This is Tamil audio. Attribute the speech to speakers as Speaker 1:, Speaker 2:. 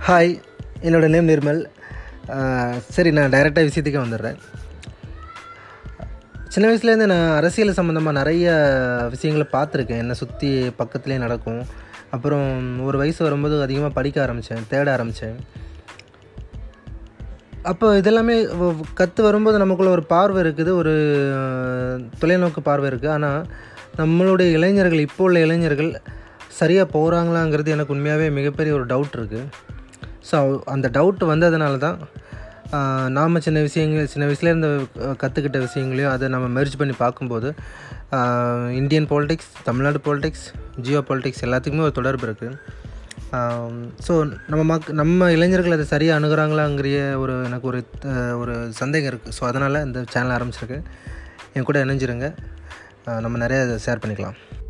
Speaker 1: ஹாய் என்னோட நேம் நிர்மல் அஹ், சரி நான் டைரெக்டாக விஷயத்துக்கே வந்துடுறேன் சின்ன வயசுலேருந்து நான் அரசியல் சம்மந்தமாக நிறைய விஷயங்களை பார்த்துருக்கேன் என்னை சுற்றி பக்கத்துலேயே நடக்கும் அப்புறம் ஒரு வயசு வரும்போது அதிகமாக படிக்க ஆரம்பித்தேன் தேட ஆரம்பித்தேன் அப்போ இதெல்லாமே கற்று வரும்போது நமக்குள்ள ஒரு பார்வை இருக்குது ஒரு அஹ், தொலைநோக்கு பார்வை இருக்குது ஆனால் நம்மளுடைய இளைஞர்கள் இப்போ உள்ள இளைஞர்கள் சரியாக போகிறாங்களாங்கிறது எனக்கு உண்மையாகவே மிகப்பெரிய ஒரு டவுட் இருக்குது ஸோ அந்த டவுட் வந்ததுனால தான் நாம் சின்ன விஷயங்கள் சின்ன வயசுலேருந்து கற்றுக்கிட்ட விஷயங்களையும் அதை நம்ம மெர்ஜ் பண்ணி பார்க்கும்போது ah, Indian politics Tamil Nadu politics geo politics எல்லாத்துக்குமே ஒரு தொடர்பு இருக்குது ஸோ நம்ம மக் நம்ம இளைஞர்கள் அதை சரியாக அணுகுறாங்களாங்கிற ஒரு எனக்கு ஒரு அஹ், ஒரு சந்தேகம் இருக்குது ஸோ அதனால் இந்த சேனல் ஆரம்பிச்சிருக்கு என் கூட இணைஞ்சிருங்க அஹ், நம்ம நிறைய ஷேர் பண்ணிக்கலாம்